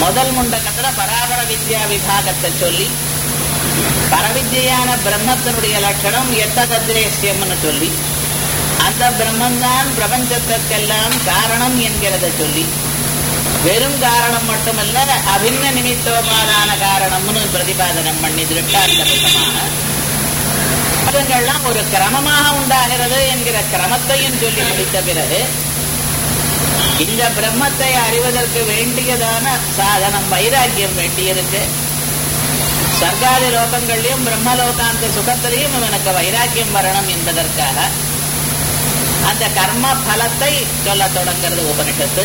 முதல் முண்டக்கத்துல பராபர வித்யா விபாகத்தை சொல்லி பரவித்யான பிரம்மத்தினுடைய லட்சணம் எட்டதத்ரேசியம்னு சொல்லி அந்த பிரம்மந்தான் பிரபஞ்சத்திற்கெல்லாம் காரணம் என்கிறத சொல்லி வெறும் காரணம் மட்டுமல்ல அபின்ன நிமித்தோபாதான காரணம்னு பிரதிபாதனம் பண்ணி திருஷ்டாந்தபுத்தமாக அதங்கள்லாம் ஒரு கிரமமாக உண்டாகிறது என்கிற கிரமத்தையும் சொல்லி முடித்த பிறகு இந்த பிரம்மத்தை அறிவதற்கு வேண்டியதான சாதனம் வைராக்கியம் வேண்டியிருக்கு சர்க்காரி லோகங்கள்லயும் பிரம்மலோகாந்த சுகத்திலையும் இவனுக்கு வைராக்கியம் வரணும் என்பதற்காக அந்த கர்ம பலத்தை சொல்ல தொடங்கிறது உபனிஷத்து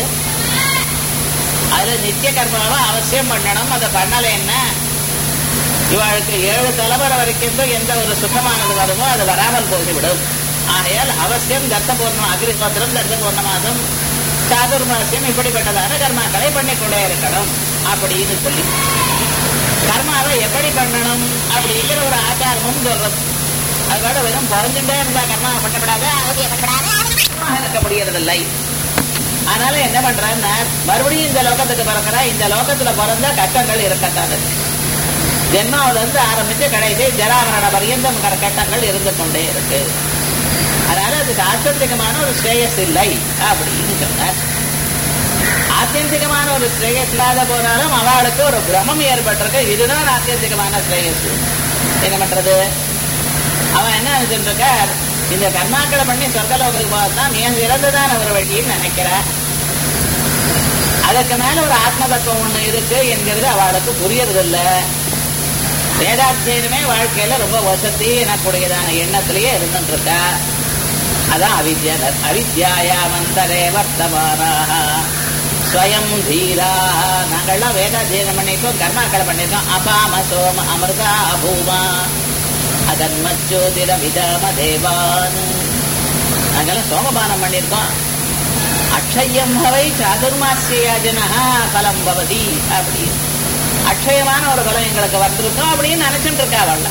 அதுல நித்திய கர்மாவை அவசியம் பண்ணணும் அதை பண்ணலைன்னா இவளுக்கு ஏழு தலைமுறை வரைக்கும் எந்த ஒரு சுகமானது வருமோ அது வராமல் போய்விடும் ஆகையால் அவசியம் தத்த பூர்ணம் அக்னிஹோத்திரம் தத்த பூர்ணமாதம் சாதுர்மாசியம் இப்படிப்பட்டதான கர்மாக்களை பண்ணிக்கொண்டே இருக்கணும் அப்படின்னு சொல்லி கர்மாவை எப்படி பண்ணணும் அப்படிங்கிற ஒரு ஆச்சாரமும் சொல்றது அதோட வெறும் பிறந்துட்டே இருந்தா கர்மா பண்ணப்படாது அவசியப்படாது இருக்க முடியறதில்லை அதனால என்ன பண்றான்னா மறுபடியும் இந்த லோகத்துக்கு பிறக்கிறா இந்த லோகத்துல பிறந்தா கஷ்டங்கள் இருக்கத்தான் இருக்கு ஜென்மாவில இருந்து ஆரம்பிச்சு கடைசி ஜராமரண பரியந்தம் கட்டங்கள் இருந்து கொண்டே இருக்கு அதனால அது ஆத்தியந்திகமான ஒரு ஸ்ரேயஸ் இல்லை அப்படின்னு சொன்னார் ஆத்தியந்திகமான ஒரு ஸ்ரேயஸ் இல்லாத போனாலும் அவளுக்கு ஒரு பிரமம் ஏற்பட்டிருக்கு இதுதான் ஆத்தியந்திகமான ஸ்ரேயஸ் என்ன பண்றது அவன் என்ன நினைச்சிட்டு இருக்கார் இந்த கர்மாக்களை பண்ணி சொர்க்கலோகத்துக்கு போகத்தான் மிக சிறந்ததான் ஒரு வழின்னு நினைக்கிறார் அதற்கு மேல ஒரு ஆத்ம தத்துவம் ஒண்ணு இருக்கு என்கிறது அவளுக்கு புரியறதில்ல வேதாத்தியனமே வாழ்க்கையில ரொம்ப வசதி எனக்கூடியதான எண்ணத்திலேயே இருந்துட்டு இருக்கா அதான் அவித்யா அவித்யாயாமந்தரே வர்த்தமானாக ஸ்வயம் தீராக நாங்கள்லாம் வேதாத்தியனம் பண்ணியிருக்கோம் கர்மாக்களை பண்ணியிருக்கோம் அபாம சோம அமிர்தா பூமா அதன்மஜோதிர விதாம தேவான் நாங்கெல்லாம் சோமபானம் பண்ணியிருக்கோம் அக்ஷயம் ஹவை சாதுர்மாசியாஜனா பலம் பவதி அப்படி அக்ஷயமான ஒரு பலம் எங்களுக்கு வந்திருக்கோம் அப்படின்னு நினைச்சுட்டு இருக்கா அவள்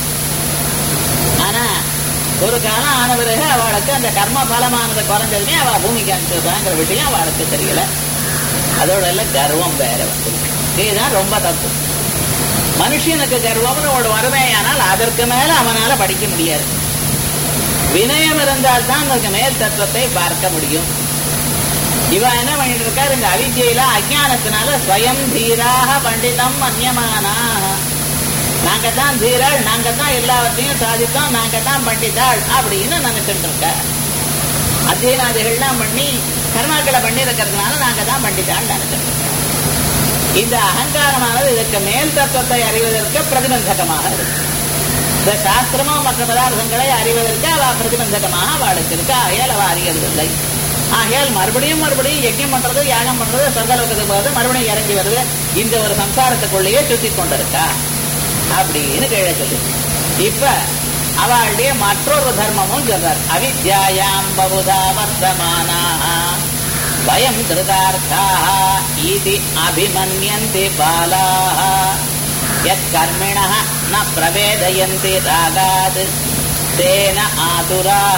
ஆனா ஒரு காலம் ஆன பிறகு அவளுக்கு அந்த கர்ம பலமானது குறைஞ்சதுமே அவ பூமிக்கு அனுப்பிச்சிருக்காங்கிற விஷயம் அவளுக்கு தெரியல அதோட எல்லாம் கர்வம் வேற வந்து இதுதான் ரொம்ப தப்பு மனுஷனுக்கு கர்வம்னு ஒரு வறுமையானால் அதற்கு மேல அவனால படிக்க முடியாது வினயம் இருந்தால் தான் அதற்கு மேல் தத்துவத்தை பார்க்க முடியும் இவன் என்ன பண்ணிட்டு இருக்கார் இந்த அவித்யில அஜானத்தினால ஸ்வயம் தீராக பண்டிதம் அந்நியமானா நாங்க தான் தீராள் நாங்க தான் எல்லாவற்றையும் சாதித்தோம் நாங்க தான் பண்டிதாள் அப்படின்னு நினைச்சிட்டு இருக்க அத்தியனாதிகள்லாம் பண்ணி கர்மாக்களை பண்ணி இருக்கிறதுனால நாங்க தான் பண்டிதாள் நினைச்சிட்டு இருக்கோம் இந்த அகங்காரமானது இதற்கு மேல் தத்துவத்தை அறிவதற்கு பிரதிபந்தகமாக இருக்கு இந்த சாஸ்திரமோ மற்ற பதார்த்தங்களை அறிவதற்கு அவ பிரதிபந்தகமாக அவளுக்கு இருக்கு ஆகையால் அவ அறியறதில்லை ஆகையால் மறுபடியும் மறுபடியும் யஜ்யம் பண்றது யாகம் பண்றது சொர்க்கலோகத்துக்கு போறது மறுபடியும் இறங்கி வருது இந்த ஒரு சம்சாரத்துக்குள்ளேயே சுத்தி கொண்டிருக்கா அப்படின்னு கேள்வி சொல்லி இப்ப அவளுடைய மற்றொரு தர்மமும் சொல்றார் அவித்யாயாம் பகுதா வர்த்தமானா வயம் கிருதார்த்தாக இது அபிமன்யந்தி பாலாக யற்கர்மிணः न प्रवेदयन्ति रागात् तेन आतुराः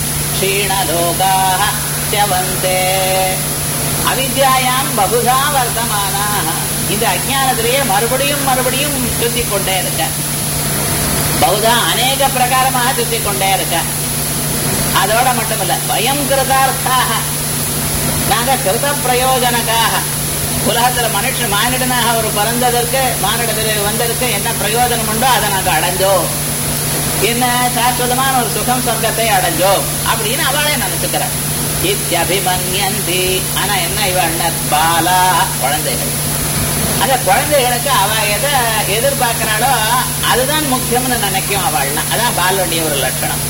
क्षीणलोकाः च्यवन्ते அவித்யாயாம் பகுதா வர்த்தமானாக இந்த அஜானத்திலேயே மறுபடியும் மறுபடியும் சுத்தி கொண்டே இருக்க பகுதா அநேக பிரகாரமாக சுத்தி கொண்டே இருக்க அதோட மட்டுமல்ல பயம் கிருதார்த்தாக நாங்க கிருத பிரயோஜனக்காக உலகத்துல மனுஷன் மானிடனாக ஒரு பிறந்ததற்கு மானிடத்தில் வந்ததற்கு என்ன பிரயோஜனம் உண்டோ அதை நாங்க அடைஞ்சோம் என்ன சாஸ்வதமான ஒரு சுகம் சொர்க்கத்தை அடைஞ்சோம் அப்படின்னு அவளே நினைச்சுக்கிறார் இத்தியபிமன்யந்தி ஆனா என்ன இவள் பாலா குழந்தைகள் அந்த குழந்தைகளுக்கு அவ எதை எதிர்பார்க்கிறாளோ அதுதான் முக்கியம்னு நினைக்கும் அவள்னா அதான் பாலுடைய ஒரு லட்சணம்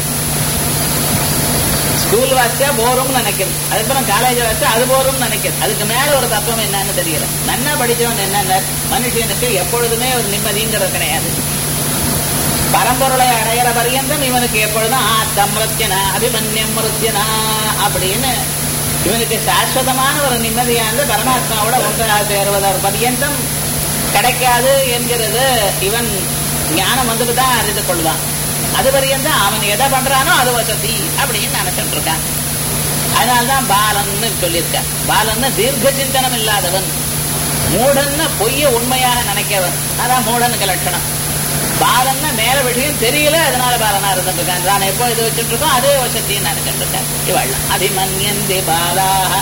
ஸ்கூல் வாசிச்சா போரும் நினைக்கிறது அதுக்கப்புறம் காலேஜ் வாசிச்சா அது போரும் நினைக்கிறது அதுக்கு மேல ஒரு தத்துவம் என்னன்னு தெரியல நன்னா படிச்சவன் என்னென்ன மனுஷனுக்கு எப்பொழுதுமே ஒரு நிம்மதிங்கிறது கிடையாது பரம்பொருளை அடையிற பரியந்தம் இவனுக்கு எப்பொழுதும் ஆத்தம் மிருத்தியனா அபிமன்யம் மிருத்தியனா அப்படின்னு இவனுக்கு சாஸ்வதமான ஒரு நிம்மதியானது பரமாத்மாவோட ஒன்றாக சேருவதற்கு பரியந்தம் கிடைக்காது என்கிறது இவன் ஞானம் வந்துட்டு தான் அறிந்து கொள்வான் அது வரையும் அவன் எதை பண்றானோ அது வசதி அப்படின்னு நினைச்சிட்டு இருக்கான் அதனால்தான் பாலன்னு சொல்லியிருக்க பாலன்னு தீர்க்க சிந்தனம் இல்லாதவன் மூடன்னு பொய்ய உண்மையாக நினைக்கவன் அதான் மூடனுக்கு லட்சணம் பாலன்னா மேல விஷயம் தெரியல அதனால பாலனா இருந்துட்டு இருக்கான் நான் எப்போ இது வச்சுட்டு இருக்கோம் அதே வசத்தையும் நினைச்சிட்டு இருக்கேன் இவள் அபிமன்யந்தி பாலாக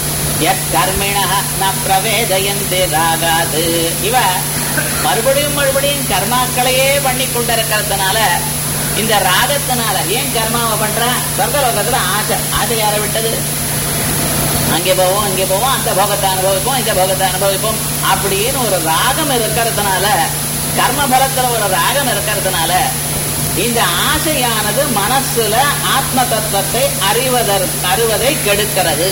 கர்மிண ந பிரவேதயந்தி ராகாது இவ மறுபடியும் மறுபடியும் கர்மாக்களையே பண்ணி கொண்டிருக்கிறதுனால இந்த ராகத்தினால ஏன் கர்மாவை பண்றான் சொர்க்கலோகத்துல ஆசை ஆசை யாரை விட்டது அங்கே போவோம் இங்கே போவோம் அந்த போகத்தை அனுபவிப்போம் இந்த போகத்தை அனுபவிப்போம் அப்படின்னு ஒரு ராகம் இருக்கிறதுனால கர்ம பலத்துல ஒரு ராகம் இருக்கிறதுனால இந்த ஆசையானது மனசுல ஆத்ம தத்துவத்தை அறிவதற்கு அறிவதை கெடுக்கிறது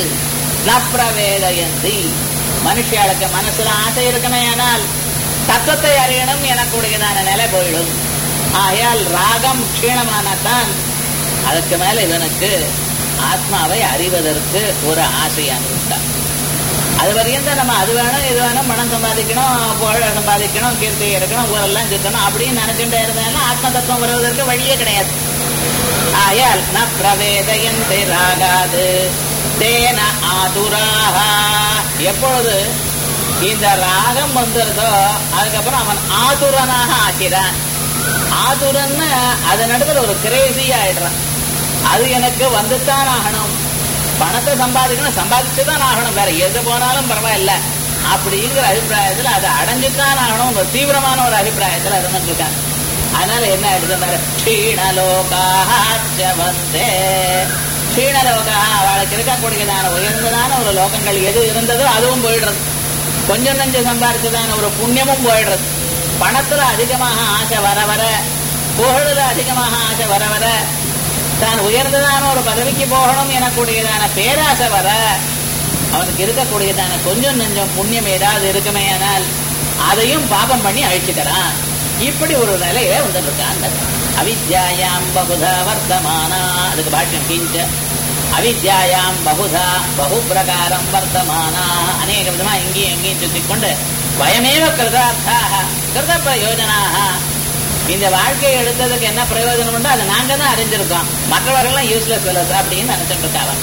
நப்ரவேதயந்தி மனுஷியாளுக்கு மனசுல ஆசை இருக்கணும் ஆனால் தத்துவத்தை அறியணும் எனக்கூடியதான நிலை போயிடும் ஆகையால் ராகம் க்ஷீணமானத்தான் அதுக்கு மேல இவனுக்கு ஆத்மாவை அறிவதற்கு ஒரு ஆசையானது உண்டாகும் அது வரையும் தான் நம்ம அது வேணும் இது வேணும் பணம் சம்பாதிக்கணும் புகழ சம்பாதிக்கணும் கீர்த்தி எடுக்கணும் ஊரெல்லாம் சுத்தணும் அப்படின்னு நினைச்சுட்டே இருந்தாலும் ஆத்ம தத்துவம் வருவதற்கு வழியே கிடையாது ஆயால் ந பிரவேதயந்தி ராகாது தேன ஆதுராக எப்பொழுது இந்த ராகம் வந்துருதோ அதுக்கப்புறம் அவன் ஆதுரனாக ஆக்கிறான் ஆதுரன்னு அதன் இடத்துல ஒரு கிரேசி ஆயிடுறான் அது எனக்கு வந்துத்தான் ஆகணும் பணத்தை சம்பாதிக்கணும் சம்பாதிச்சுதான் ஆகணும் வேற எது போனாலும் பரவாயில்ல அப்படிங்கிற அபிப்பிராயத்துல அதை அடைஞ்சுதான் ஆகணும் ஒரு தீவிரமான ஒரு அபிப்பிராயத்துல இருந்துட்டு இருக்காங்க அதனால என்ன எடுத்துட்டாரு க்ஷீணலோகாச்ச வந்தே க்ஷீணலோகா அவளுக்கு இருக்கக்கூடியதான உயர்ந்ததான ஒரு லோகங்கள் எது இருந்ததோ அதுவும் போயிடுறது கொஞ்சம் நஞ்சம் சம்பாதிச்சதான ஒரு புண்ணியமும் போயிடுறது பணத்துல அதிகமாக ஆசை வர வர புகழுல அதிகமாக ஆசை வர வர தான் உயர்ந்ததான ஒரு பதவிக்கு போகணும் எனக்கூடியதான பேராசை வர அவனுக்கு இருக்கக்கூடியதான கொஞ்சம் நெஞ்சம் புண்ணியம் ஏதாவது இருக்குமே ஆனால் அதையும் பாபம் பண்ணி அழிச்சுக்கிறான் இப்படி ஒரு நிலையில வந்துருக்கான் அவித்யாயாம் பகுதா வர்த்தமானா அதுக்கு பாஷ்யம் கிஞ்ச அவித்யாயாம் பகுதா பகு பிரகாரம் வர்த்தமானா அநேக விதமா எங்கேயும் எங்கேயும் சுத்திக் கொண்டு வயமேவ கிருதார்த்தாக கிருத பிரயோஜனாக இந்த வாழ்க்கையை எடுத்ததுக்கு என்ன பிரயோஜனம் உண்டோ அதை நாங்க தான் அறிஞ்சிருக்கோம் மற்றவர்கள்லாம் யூஸ்லெஸ் வெலஸ் அப்படின்னு நினைச்சிட்டு இருக்காங்க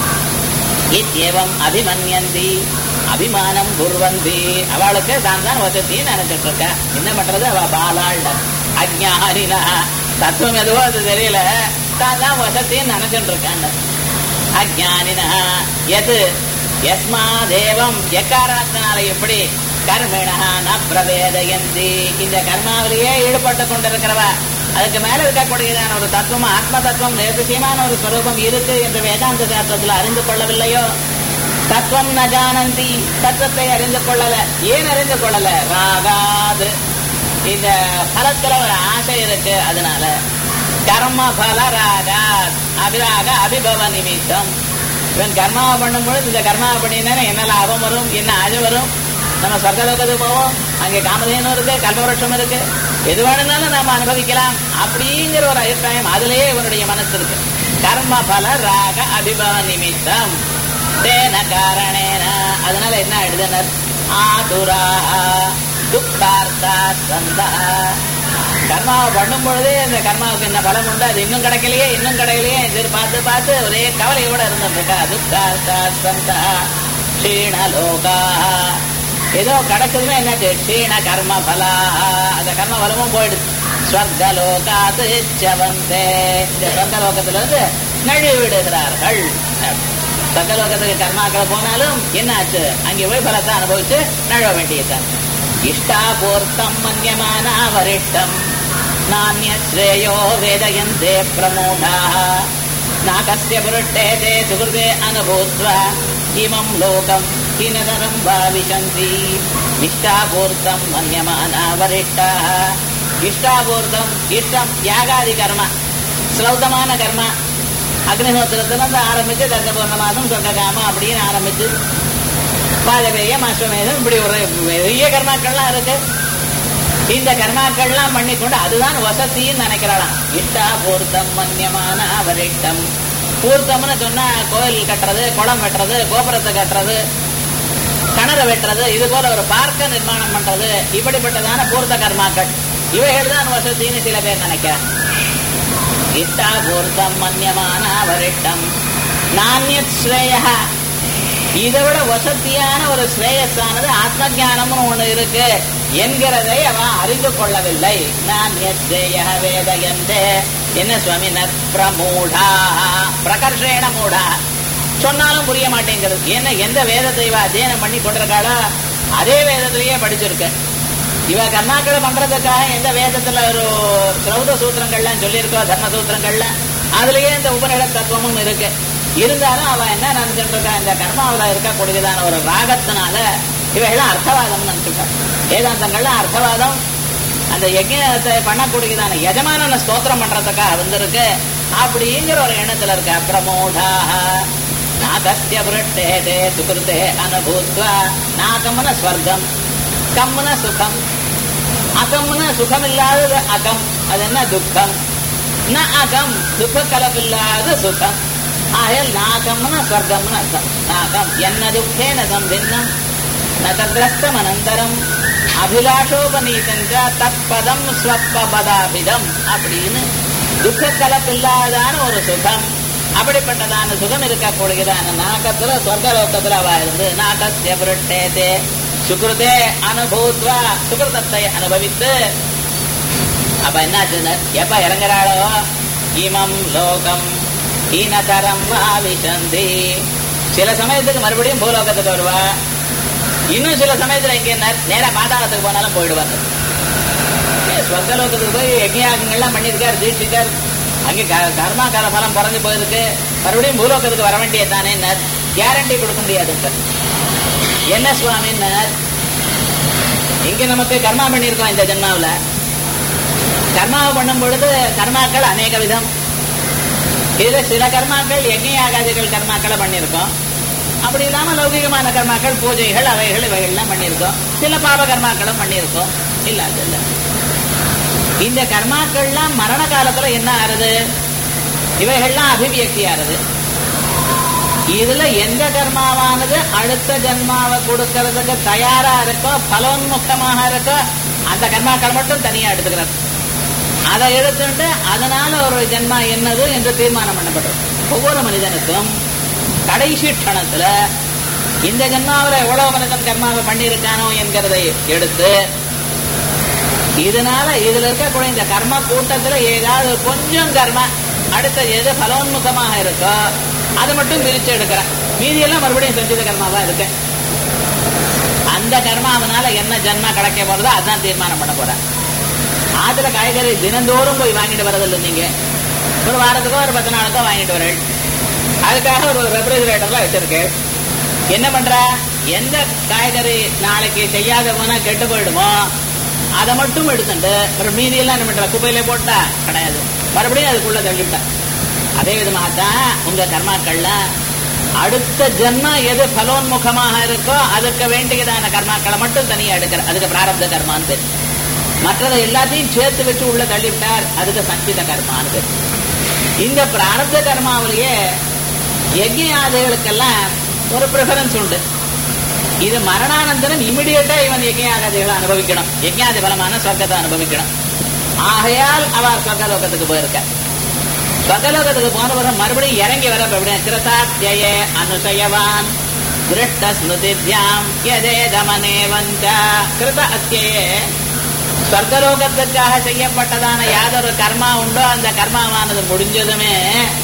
இத்தியவம் அபிமன்யந்தி அபிமானம் குர்வந்தி அவளுக்கு தான் தான் வசத்தின்னு நினைச்சிட்டு இருக்க என்ன பண்றது அவ பாலாள் அஜ்ஞானினா தத்துவம் எதுவோ அது தெரியல தான் தான் வசத்தின்னு நினைச்சிட்டு இருக்காங்க அஜ்ஞானினா எது எஸ்மா தேவம் எக்காரணத்தினால எப்படி கர்மிணா ந பிரவேதயந்தி இந்த கர்மாவிலேயே ஈடுபட்டு கொண்டிருக்கிறவ அதுக்கு மேல இருக்கக்கூடியதான ஒரு தத்துவம் ஆத்ம தத்துவம் நிர்திசயமான ஒரு ஸ்வரூபம் இருக்கு என்று வேதாந்த சாஸ்திரத்தில் அறிந்து கொள்ளவில்லையோ தத்துவம் ந ஜானந்தி தத்துவத்தை அறிந்து கொள்ளல ஏன் அறிந்து கொள்ளல ராகாது இந்த பலத்துல ஒரு ஆசை இருக்கு அதனால கர்ம பல ராகா அபிராக அபிபவ நிமித்தம் இவன் கர்மாவை பண்ணும் பொழுது இந்த கர்மாவை பண்ணினா என்ன லாபம் வரும் என்ன ஆஜை வரும் நம்ம சொர்க்கலோகத்துக்கு போவோம் அங்கே காமதேனும் இருக்கு கல்பவருஷம் இருக்கு எது வேணும்னாலும் நாம அனுபவிக்கலாம் அப்படிங்கிற ஒரு அபிப்பிராயம் அதுலயே இவனுடைய மனசு இருக்கு கர்ம பல ராக அபிபவ நிமித்தம் தேன காரணேன அதனால என்ன எழுதினர் ஆதுரா துக்கார்த்தா சந்தா கர்மாவை பண்ணும் பொழுதே அந்த கர்மாவுக்கு என்ன பலம் உண்டு அது இன்னும் கிடைக்கலையே இன்னும் கிடைக்கலையே எதிர்பார்த்து பார்த்து ஒரே கவலையோட இருந்திருக்கா துக்கார்த்தா சந்தா க்ஷீணலோகா ஏதோ கிடைச்சதுமே என்னாச்சு க்ஷீண கர்ம பலா அந்த கர்ம பலமும் போயிடுது ஸ்வர்கலோகாத்து சவந்தே இந்த சொர்க்கலோகத்துல இருந்து நழுவி விடுகிறார்கள் சொர்க்கலோகத்துக்கு கர்மாக்கள் போனாலும் என்னாச்சு அங்கே போய் பலத்தை அனுபவிச்சு நழுவ வேண்டியதுதான் இஷ்டாபூர்த்தம் மன்யமானா வரிஷ்டம் நானியஸ்ரேயோ வேதயந்தே பிரமூடாः நாகஸ்ய புருட்டேதே சுகிருதே அனுபூத்வா இமம் லோகம் ஹினதரம் பாவிஷந்தி இஷ்டாபூர்த்தம் மன்யமானா வரிஷ்டாः இஷ்டாபூர்த்தம் இஷ்டம் யாகாதி கர்மா ஸ்ரௌதமான கர்மா அக்னிஹோத்திரத்திலிருந்து ஆரம்பிச்சு தர்க்க மாதம் சொர்க்க காமம் அப்படின்னு ஆரம்பிச்சு பாதவேயம் அஸ்வமேதம் இப்படி ஒரு பெரிய கர்மாக்கள்லாம் இருக்கு இந்த கர்மாக்கள்லாம் பண்ணிக்கொண்டு அதுதான் வசதின்னு நினைக்கிறாளாம் இஷ்டா பூர்த்தம் மன்யமான அவரிட்டம் பூர்த்தம்னு சொன்னா கோயில் கட்டுறது குளம் வெட்டுறது கோபுரத்தை கட்டுறது கிணறு வெட்டுறது இது போல ஒரு பார்க்க நிர்மாணம் பண்றது இப்படிப்பட்டதான பூர்த்த கர்மாக்கள் இவைகள் தான் வசதின்னு சில பேர் நினைக்கிறார் இஷ்டா பூர்த்தம் மன்யமான அவரிட்டம் நானியத் ஸ்ரேய இதை விட வசதியான ஒரு ஸ்ரேயஸானது ஆத்ம ஞானம்னு ஒண்ணு இருக்கு என்கிறதை அவன் அறிந்து கொள்ளவில்லை நான் எத்தேய வேதயந்தே என்ன சுவாமி பிரமூடா பிரகர்ஷேண மூடா சொன்னாலும் புரிய மாட்டேங்கிறது என்ன எந்த வேதத்தை இவ அத்தியனம் பண்ணி கொண்டிருக்காளோ அதே வேதத்திலேயே படிச்சிருக்க இவ கர்மாக்களை பண்றதுக்காக எந்த வேதத்துல ஒரு சிரௌத சூத்திரங்கள்லாம் சொல்லியிருக்கோ தர்ம சூத்திரங்கள்ல அதுலயே இந்த உபநிட தத்துவமும் இருக்கு இருந்தாலும் அவ என்ன நினைச்சுட்டு இருக்கா இந்த கர்மாவில இருக்கக்கூடியதான ஒரு ராகத்தினால இவைகளாம் அர்த்தவாதம் நினைச்சுட்டா வேதாந்தங்கள்லாம் அர்த்தவாதம் அந்த யஜ்யத்தை பண்ணக்கூடியதான எஜமானனை ஸ்தோத்திரம் பண்றதுக்காக வந்திருக்கு அப்படிங்கிற ஒரு எண்ணத்துல இருக்கு அப்பிரமோடாக நாகஸ்ய விருட்டேதே சுகிருத்தே அனுபூத்வா நாகம்ன ஸ்வர்க்கம் கம்ன சுகம் அகம்னா சுகம் இல்லாதது அகம் அது என்ன துக்கம் ந அகம் துக்க கலப்பில்லாத சுகம் ஆகையால் நாகம்னா ஸ்வர்க்கம்னு அர்த்தம் நாகம் என்ன துக்கேன சம்பின்னம் ந தத்ரஸ்தம் அனந்தரம் அபிலாஷோபநீதஞ்ச தத்பதம் ஸ்வப்பபதாபிதம் அப்படின்னு துக்க கலப்பில்லாதான ஒரு சுகம் அப்படிப்பட்டதான சுகம் இருக்கக்கூடியதான நாகத்துல சொர்க்கலோகத்துல அவ இருந்து நாகஸ்ய புரட்டேதே சுகிருதே அனுபூத்வா சுகிருதத்தை அனுபவித்து அப்ப என்னாச்சுன்னு எப்ப இறங்குறாளோ இமம் லோகம் ஈனதரம் விசந்தி சில சமயத்துக்கு மறுபடியும் பூலோகத்துக்கு வருவா இன்னும் சில சமயத்துல இங்க நேரா பாதாளத்துக்கு போனாலும் போயிடுவாங்க ஸ்வர்கலோகத்துக்கு போய் யஜ்யாகங்கள்லாம் பண்ணியிருக்காரு தீட்சிக்கார் அங்கே கர்மா கால பலம் குறைஞ்சு போயிருக்கு மறுபடியும் பூலோகத்துக்கு வர வேண்டியது தானே கேரண்டி கொடுக்க முடியாது என்ன சுவாமின்னு இங்க நமக்கு கர்மா பண்ணியிருக்கோம் இந்த ஜென்மாவில கர்மாவை பண்ணும் பொழுது கர்மாக்கள் அநேக விதம் இதுல சில கர்மாக்கள் யஜ்யாகாதிகள் கர்மாக்களை பண்ணியிருக்கோம் அப்படி இல்லாம லௌகிகமான கர்மாக்கள் பூஜைகள் அவைகள் இவைகள்லாம் பண்ணியிருக்கோம் சில பாப கர்மாக்களும் பண்ணியிருக்கோம் இல்லாத இல்ல இந்த கர்மாக்கள்லாம் மரண காலத்துல என்ன ஆறுது இவைகள்லாம் அபிவியக்தி ஆறுது இதுல எந்த கர்மாவானது அடுத்த ஜன்மாவை கொடுக்கறதுக்கு தயாரா இருக்கோ பலோன்முகமாக இருக்கோ அந்த கர்மாக்கள் மட்டும் தனியா எடுத்துக்கிறது அதை எடுத்துட்டு அதனால ஒரு ஜென்மா என்னது என்று தீர்மானம் பண்ணப்பட்டது ஒவ்வொரு மனிதனுக்கும் கடைசி க்ஷணத்துல இந்த ஜென்மாவில் எவ்வளவு மனிதன் கர்மாவை பண்ணியிருக்கானோ என்கிறதை எடுத்து இதனால இதுல இருக்கக்கூடிய இந்த கர்ம கூட்டத்துல ஏதாவது கொஞ்சம் கர்மா அடுத்த எது பலோன்முகமாக இருக்கோ அதை மட்டும் பிரிச்சு எடுக்கிறேன் மீதியெல்லாம் மறுபடியும் செஞ்சது கர்மாவா இருக்கு அந்த கர்மாவனால என்ன ஜென்மா கிடைக்க போறதோ அதான் தீர்மானம் பண்ண போறேன் ஆத்துல காய்கறி தினந்தோறும் போய் வாங்கிட்டு வரதில்லை நீங்க ஒரு வாரத்துக்கோ ஒரு பத்து நாளுக்கோ வாங்கிட்டு வரேன் அதுக்காக ஒரு ரெஃப்ரிஜிரேட்டர்ல வச்சிருக்கு என்ன பண்ற எந்த காய்கறி நாளைக்கு செய்யாத போனா கெட்டு போயிடுமோ அதை மட்டும் எடுத்துட்டு ஒரு மீதியெல்லாம் என்ன பண்ற குப்பையில போட்டா கிடையாது மறுபடியும் அதுக்குள்ள தள்ளிவிட்டா அதே விதமாகத்தான் உங்க கர்மாக்கள்ல அடுத்த ஜென்மா எது பலோன்முகமாக இருக்கோ அதுக்கு வேண்டியதான கர்மாக்களை மட்டும் தனியா எடுக்கிற அதுக்கு பிராரப்த கர்மான்னு பேரு மற்றதை எல்லாத்தையும் சேர்த்து வச்சு உள்ள தள்ளிவிட்டார் அதுக்கு சஞ்சித கர்மான்னு பேரு இந்த பிராரப்த கர்மாவிலேயே யஜ்யாதிகளுக்கெல்லாம் ஒரு ப்ரிஃபரன்ஸ் உண்டு இது மரணானந்தரம் இமிடியேட்டா இவன் யஜ்யாதிகளை அனுபவிக்கணும் யஜ்யாதி பலமான சொர்க்கத்தை அனுபவிக்கணும் ஆகையால் அவர் சொர்க்கலோகத்துக்கு போயிருக்க சொர்க்கலோகத்துக்கு போனவர்கள் மறுபடியும் இறங்கி வர கிருதாத்தியே அனுசயவான் திருஷ்ட ஸ்மிருதித்யாம் எதே தமனே வந்த கிருத அத்தியே சொர்க்கலோகத்துக்காக செய்யப்பட்டதான யாதொரு கர்மா உண்டோ அந்த கர்மாவானது முடிஞ்சதுமே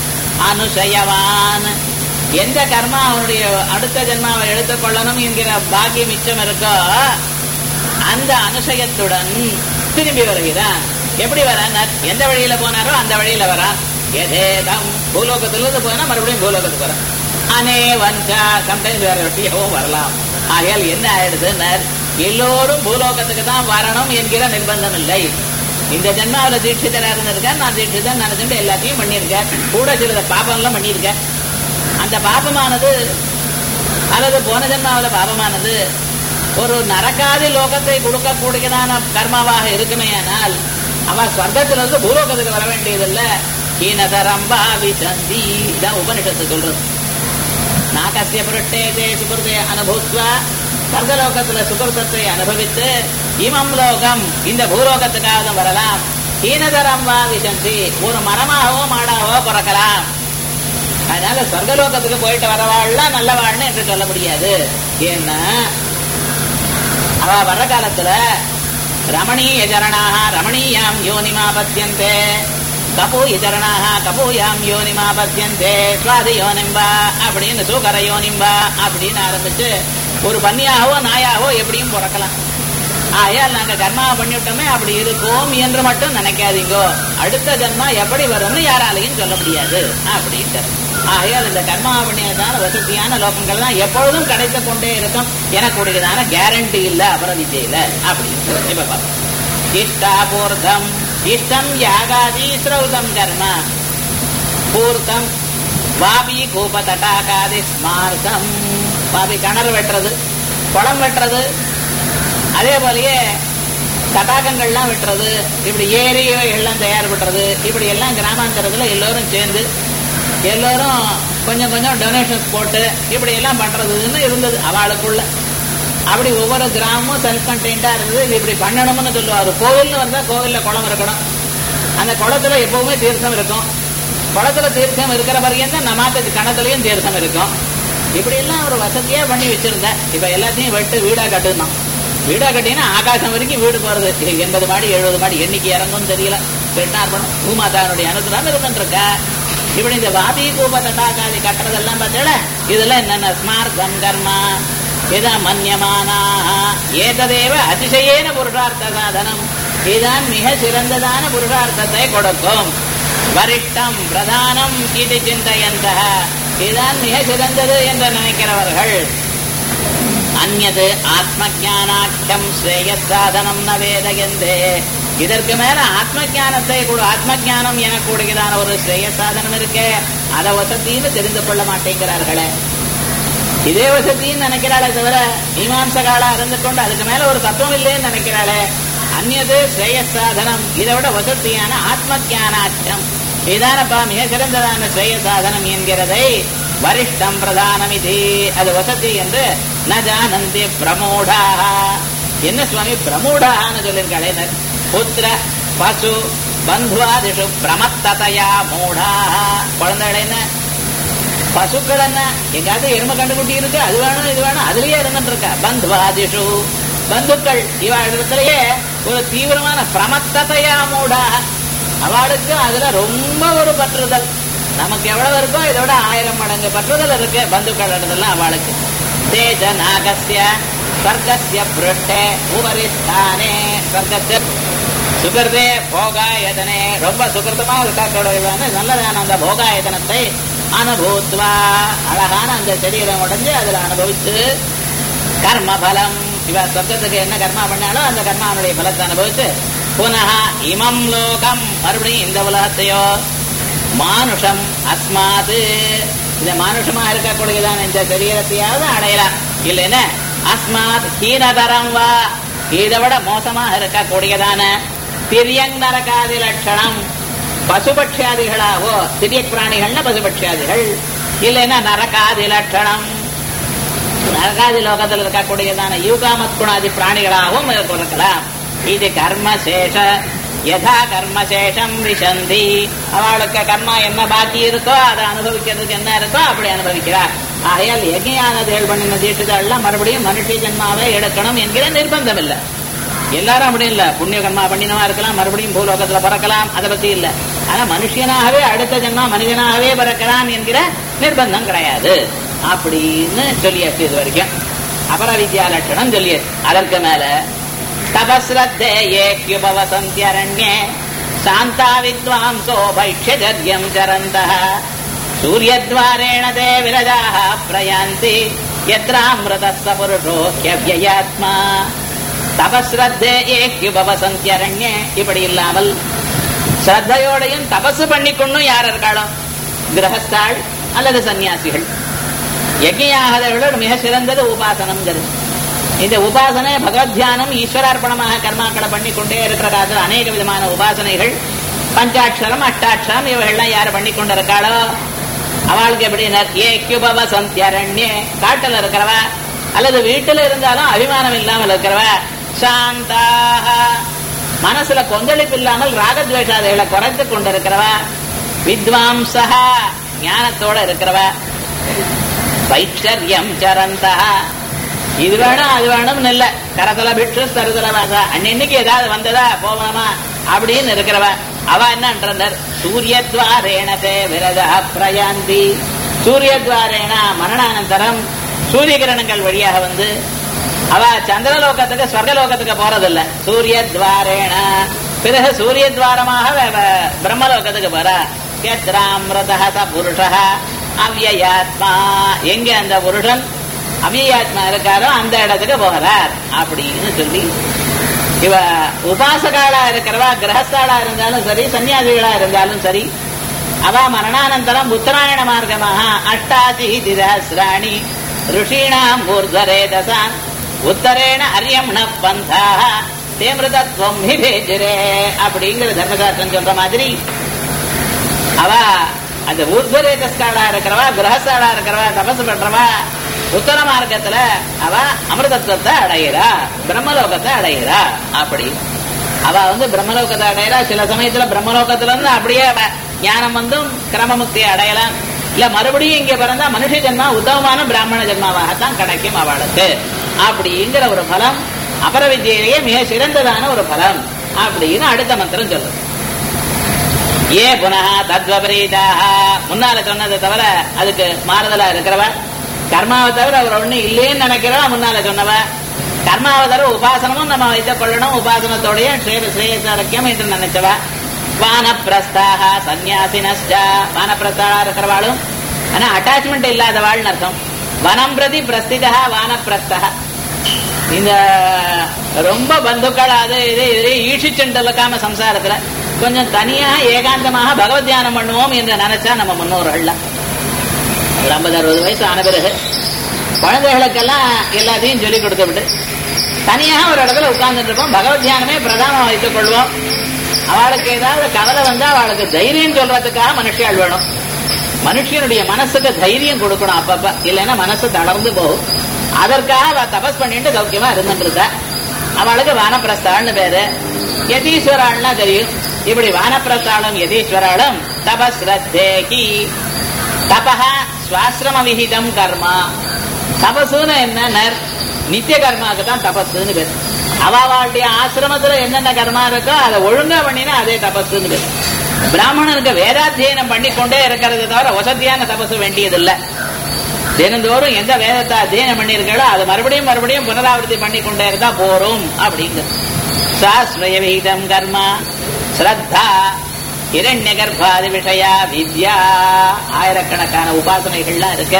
அனுசயவான் எந்த கர்மா அவனுடைய அடுத்த ஜென்மாவை எடுத்துக்கொள்ளணும் என்கிற பாக்கியம் மிச்சம் இருக்கோ அந்த அனுசயத்துடன் திரும்பி வருகிறான் எப்படி வரான் எந்த வழியில போனாரோ அந்த வழியில வரான் எதேதம் பூலோகத்திலிருந்து போனா மறுபடியும் பூலோகத்துக்கு வரான் அனே வஞ்சா சம்டைம்ஸ் வேற வழியாகவும் வரலாம் ஆகையால் என்ன ஆயிடுதுன்னு எல்லோரும் பூலோகத்துக்கு தான் வரணும் என்கிற நிர்பந்தம் இல்லை இந்த ஜென்மாவில் தீட்சிதரா இருந்திருக்கேன் நான் தீட்சிதன் நினைச்சுட்டு எல்லாத்தையும் பண்ணியிருக்கேன் கூட சில பாபம்லாம் பண்ணியிருக்கேன் அந்த பாபமானது அல்லது போன ஜென்மாவில் பாபமானது ஒரு நரகாதி லோகத்தை கொடுக்கக்கூடியதான கர்மாவாக இருக்குமே ஆனால் அவன் ஸ்வர்க்கத்திலிருந்து பூலோகத்துக்கு வர வேண்டியதில்ல கீனதரம்பா விசந்தி இதான் உபனிஷத்து சொல்றது நாகசிய புரட்டேதே சுகிருதே அனுபூத்வா ஸ்வர்கலோகத்துல சுகிருத்தத்தை அனுபவித்து இமம் லோகம் இந்த பூலோகத்துக்காக வரலாம் ஹீனதரம் வா விசந்தி ஒரு மரமாகவோ மாடாவோ பிறக்கலாம் அதனால சொர்க்கலோகத்துக்கு போயிட்டு வரவாள்லாம் நல்லவாள்னு என்று சொல்ல முடியாது ஏன்னா அவ வர்ற காலத்துல ரமணீய சரணாக ரமணீயாம் யோனிமா பத்தியந்தே கபூய சரணாக கபூயாம் யோனிமா பத்தியந்தே சுவாதி யோனிம்பா அப்படின்னு சூகர யோனிம்பா அப்படின்னு ஆரம்பிச்சு ஒரு பன்னியாகவோ நாயாகவோ எப்படியும் பிறக்கலாம் ஆயால் நாங்க கர்மாவை பண்ணிவிட்டோமே அப்படி இருக்கும் என்று மட்டும் நினைக்காதீங்கோ அடுத்த ஜன்மா எப்படி வரும்னு யாராலையும் சொல்ல முடியாது அப்படின்ட்டு ஆகையால் இந்த கர்மாவை பண்ணியதான வசதியான லோகங்கள் தான் எப்பொழுதும் கிடைத்துக் கொண்டே இருக்கும் எனக்குடையதான கேரண்டி இல்ல அபரவிஜயில அப்படின்னு இப்ப பார்ப்போம் இஷ்டாபூர்த்தம் இஷ்டம் யாகாதி ஸ்ரௌதம் கர்ம பூர்த்தம் வாபி கூப தட்டாகாதி ஸ்மார்த்தம் பாபி கிணறு வெட்டுறது குளம் வெட்டுறது அதே போலயே தடாகங்கள்லாம் வெட்டுறது இப்படி ஏரி எல்லாம் தயார் பண்றது இப்படி எல்லாம் கிராமாந்தரத்துல எல்லோரும் சேர்ந்து எல்லோரும் கொஞ்சம் கொஞ்சம் டொனேஷன்ஸ் போட்டு இப்படி எல்லாம் பண்றதுன்னு இருந்தது அவளுக்குள்ள அப்படி ஒவ்வொரு கிராமமும் செல்ஃப் கண்டெயின்டா இருந்தது இது இப்படி பண்ணணும்னு சொல்லுவாரு கோவில்னு வந்தா கோவில்ல குளம் இருக்கணும் அந்த குளத்துல எப்பவுமே தீர்த்தம் இருக்கும் குளத்துல தீர்த்தம் இருக்கிற வரையும் நமாத்த கணத்துலயும் தீர்த்தம் இருக்கும் இப்படி எல்லாம் ஒரு வசதியா பண்ணி வச்சிருந்த இப்ப எல்லாத்தையும் வெட்டு வீடா கட்டணும் வீடா கட்டினா ஆகாசம் வரைக்கும் வீடு போறது இது எண்பது மாடி எழுபது மாடி எண்ணிக்கை இறங்கும்னு தெரியல கிருஷ்ணார்பணம் பூமாதானுடைய அனுகிரகம் இருந்துருக்கா இப்படி இந்த வாதி கூப தட்டாக்காதி கட்டுறதெல்லாம் பார்த்தீங்களா இதெல்லாம் என்னென்ன ஸ்மார்த்தம் கர்மா எதா மன்யமானா ஏததேவ அதிசயேன புருஷார்த்த சாதனம் இதுதான் மிக சிறந்ததான புருஷார்த்தத்தை கொடுக்கும் வரிஷ்டம் பிரதானம் இது சிந்தையந்த இதுதான் மிக சிறந்தது என்று நினைக்கிறவர்கள் அந்நது ஆத்ம ஜானாக்கியம் ஸ்ரேய சாதனம் ந வேதயந்தே இதற்கு மேல ஆத்ம ஜானத்தை கூட ஆத்ம ஜானம் எனக்கூடியதான ஒரு ஸ்ரேய சாதனம் இருக்கு அதை வசத்தின்னு தெரிந்து கொள்ள மாட்டேங்கிறார்களே இதே வசத்தின்னு நினைக்கிறாளே தவிர மீமாம்சகாலா இருந்து கொண்டு அதுக்கு மேல ஒரு தத்துவம் இல்லைன்னு நினைக்கிறாளே அந்நது ஸ்ரேய சாதனம் இதை விட வசத்தியான ஆத்ம ஜானாக்கியம் இதானப்பா மிக சிறந்ததான ஸ்ரேய சாதனம் என்கிறதை வரிஷ்டம் பிரதானம் இது அது வசதி என்று ந ஜானந்தி பிரமூடாக என்ன சுவாமி பிரமூடான்னு சொல்லியிருக்காளே புத்திர பசு பந்துவாதிஷு பிரமத்ததையா மூடாக குழந்தைகள் என்ன பசுக்கள் என்ன எங்காவது எருமை கண்டுகுட்டி இருக்கு அது வேணும் இது வேணும் அதுலயே இருந்துட்டு இருக்கா பந்துவாதிஷு பந்துக்கள் இவ இடத்துலயே ஒரு தீவிரமான பிரமத்ததையா மூடாக அவளுக்கு அதுல ரொம்ப ஒரு பற்றுதல் நமக்கு எவ்வளவு இருக்கோ இதோட ஆயிரம் மடங்கு பற்றுதல் இருக்கு பந்துக்கள் இடத்துல அவளுக்கு தேஜ நாகசிய ஸ்வர்கசிய புருஷ்டே உபரிஸ்தானே ஸ்வர்கசிய சுகர்தே போகாயதனே ரொம்ப சுகிருத்தமா இருக்கக்கூடியதான நல்லதான அந்த போகாயதனத்தை அனுபூத்வா அழகான அந்த சரீரம் உடைஞ்சு அதுல அனுபவிச்சு கர்ம பலம் இவ சொர்க்கத்துக்கு என்ன கர்மா பண்ணாலும் அந்த கர்மாவுடைய பலத்தை அனுபவிச்சு புனக இமம் லோகம் மறுபடியும் இந்த உலகத்தையோ மானுஷம் அஸ்மாது இந்த மானுஷமா இருக்கக்கூடியதான இந்த சரீரத்தையாவது அடையலாம் இல்லைன்னா அஸ்மாத் ஹீனதரம் வா இதை விட மோசமாக இருக்கக்கூடியதான திரியங் நரகாதி லட்சணம் பசுபட்சியாதிகளாவோ திரிய பிராணிகள்னா பசுபட்சியாதிகள் இல்லைன்னா நரகாதி லட்சணம் நரகாதி லோகத்தில் இருக்கக்கூடியதான யூகாமத் குணாதி பிராணிகளாகவும் இருக்கலாம் இது கர்மசேஷ யதா கர்மசேஷம் விஷந்தி அவளுக்கு கர்மா என்ன பாக்கி இருக்கோ அதை அனுபவிக்கிறதுக்கு என்ன இருக்கோ அப்படி அனுபவிக்கிறார் ஆகையால் யஜ்ஞானதிகள் பண்ணின தீட்டுதெல்லாம் மறுபடியும் மனுஷ ஜென்மாவை எடுக்கணும் என்கிற நிர்பந்தம் இல்லை எல்லாரும் அப்படி இல்ல புண்ணிய கர்மா பண்ணினவா இருக்கலாம் மறுபடியும் பூலோகத்துல பிறக்கலாம் அதை பத்தி இல்ல ஆனா மனுஷனாகவே அடுத்த ஜென்மா மனிதனாகவே பிறக்கலாம் என்கிற நிர்பந்தம் கிடையாது அப்படின்னு சொல்லியாச்சு இது வரைக்கும் அபர வித்யா லட்சணம் சொல்லியாச்சு அதற்கு மேல தபஸ்ரத்தே ஏக்யுபவசந்தியரண்யே சாந்தா வித்வாம்சோ பைக்ஷஜர்யம் சரந்த சூரியத்வாரேண தே விரஜாः பிரயாந்தி யத்ராமிருதஸ்த புருஷோ ஹ்யவ்யயாத்மா தபஸ்ரத்தே ஏக்யுபவசந்தியரண்யே இப்படி இல்லாமல் ஸ்ரத்தையோடையும் தபசு பண்ணிக்கொண்டும் யார் இருக்காளோ கிரகஸ்தாள் அல்லது சன்னியாசிகள் யஜ்யாகதர்களோட மிக சிறந்தது உபாசனம்ங்கிறது இந்த உபாசனை பகவத் தியானம் ஈஸ்வரார்ப்பணமாக கர்மாக்களை பண்ணிக்கொண்டே இருக்கிற காலத்தில் அநேக விதமான உபாசனைகள் பஞ்சாட்சரம் அஷ்டாட்சரம் இவைகள்லாம் யார் பண்ணி கொண்டிருக்காளோ அவளுக்கு எப்படின்னா ஏக்யுபவ சந்தியரண்யே காட்டுல இருக்கிறவ அல்லது வீட்டுல இருந்தாலும் அபிமானம் இல்லாமல் இருக்கிறவ சாந்தாக மனசுல கொந்தளிப்பு இல்லாமல் ராகத்வேஷாதைகளை குறைத்து கொண்டிருக்கிறவ வித்வாம்சா ஞானத்தோட இருக்கிறவ வைச்சரியம் சரந்தா இது வேணும் அது வேணும்னு இல்ல கரதல பிட்சு தருதல வாசா அன்னைக்கு ஏதாவது வந்ததா போகணுமா அப்படின்னு இருக்கிறவ அவ என்னன்றார் சூரியத்வாரேணதே விரத பிரயாந்தி சூரியத்வாரேன மரணானந்தரம் சூரிய கிரணங்கள் வழியாக வந்து அவ சந்திரலோகத்துக்கு ஸ்வர்கலோகத்துக்கு போறதில்ல சூரியத்வாரேன பிறகு சூரியத்வாரமாக வ- வ- பிரம்மலோகத்துக்கு போற கேத்ராமிரத ச புருஷ அவ்யயாத்மா எங்க அந்த புருஷன் அவ்யயாத்மா இருக்காரோ அந்த இடத்துக்கு போகிறார் அப்படின்னு சொல்லி இவ உபாசகாளா இருக்கிறவா கிரகஸ்தாளா இருந்தாலும் சரி சன்னியாசிகளா இருந்தாலும் சரி அவ மரணானந்தரம் உத்தராயண மார்க்கமாக அஷ்டாசி திரஹசிராணி ருஷீணாம் ஊர்தரே தசான் உத்தரேண அரியம்ண பந்தா தேமிருதத்வம் விபேஜரே அப்படிங்கிற தர்மசாஸ்திரம் சொல்ற மாதிரி அவ அந்த ஊர்துவரேதஸ்காலா இருக்கிறவா கிரகஸ்தாளா இருக்கிறவா தபசு பண்றவா உத்தர மார்க்கத்துல அவ அமிர்தத்துவத்தை அடையிறா பிரம்மலோகத்தை அடையிறா அப்படி அவ வந்து பிரம்மலோகத்தை அடையிறா சில சமயத்துல பிரம்மலோகத்துல இருந்து அப்படியே அவ ஞானம் வந்தும் கிரமமுக்தி அடையலாம் இல்ல மறுபடியும் இங்க பிறந்தா மனுஷ ஜென்மா உத்தமமான பிராமண ஜென்மாவாகத்தான் கிடைக்கும் அவளுக்கு அப்படிங்கிற ஒரு பலம் அபர வித்யிலேயே மிக சிறந்ததான ஒரு பலம் அப்படின்னு அடுத்த மந்திரம் சொல்லுது ஏ புனः தத்வபரீதாக முன்னால சொன்னதை தவிர அதுக்கு மாறுதலா இருக்கிறவ கர்மாவை தவிர அவர் ஒண்ணு இல்லைன்னு நினைக்கிறவா முன்னால சொன்னவ கர்மாவை தவிர உபாசனமும் நம்ம வைத்துக் கொள்ளணும் உபாசனத்தோடைய ஸ்ரேய ஸ்ரேயசாரக்கியம் என்று நினைச்சவ வானப்பிரஸ்தாக சந்நியாசினஸ்ட வானப்பிரஸ்தாளா இருக்கிறவாளும் ஆனா அட்டாச்மெண்ட் இல்லாதவாள்னு அர்த்தம் வனம் பிரதி பிரஸ்திதா வானப்பிரஸ்தா இந்த ரொம்ப பந்துக்கள் அது இது இது ஈழ்ச்சிச்செண்டு இருக்காம சம்சாரத்துல கொஞ்சம் தனியா ஏகாந்தமாக பகவத் தியானம் பண்ணுவோம் என்று நினைச்சா நம்ம முன்னோர்கள்லாம் ஒரு ஐம்பது அறுபது வயசு ஆன பிறகு குழந்தைகளுக்கெல்லாம் எல்லாத்தையும் சொல்லி கொடுத்து விட்டு தனியாக ஒரு இடத்துல உட்கார்ந்துட்டு இருப்போம் பகவத் தியானமே பிரதானம் வைத்துக் கொள்வோம் அவளுக்கு ஏதாவது கவலை வந்தா அவளுக்கு தைரியம் சொல்றதுக்காக மனுஷியாள் வேணும் மனுஷனுடைய மனசுக்கு தைரியம் கொடுக்கணும் அப்பப்ப இல்லைன்னா மனசு தளர்ந்து போகும் அதற்காக அவ தபஸ் பண்ணிட்டு சௌக்கியமா இருந்துட்டு இருக்கா அவளுக்கு வானப்பிரஸ்தாள்னு பேரு யதீஸ்வராள்னா தெரியும் இப்படி வானப்பிரஸ்தாளும் யதீஸ்வராளும் தபஸ்ரத்தேகி தபஹ சுவாசிரம விகிதம் கர்மா தபசுன்னு என்ன நித்திய கர்மாவுக்கு தான் தபஸுன்னு பேர் அவாவாளுடைய ஆசிரமத்துல என்னென்ன கர்மா இருக்கோ அதை ஒழுங்கா பண்ணினா அதே தபஸுன்னு பேர் பிராமணனுக்கு வேதாத்தியனம் பண்ணி கொண்டே இருக்கிறது தவிர வசதியான தபசு வேண்டியதில்லை தினந்தோறும் எந்த வேதத்தை அத்தியனம் பண்ணியிருக்கோ அது மறுபடியும் மறுபடியும் புனராவர்த்தி பண்ணி கொண்டே இருந்தா போரும் அப்படிங்கிறது சாஸ்வய விகிதம் கர்மா ஸ்ரத்தா இரண்ய கர்ப்பாதி விஷயா வித்யா ஆயிரக்கணக்கான உபாசனைகள்லாம் இருக்கு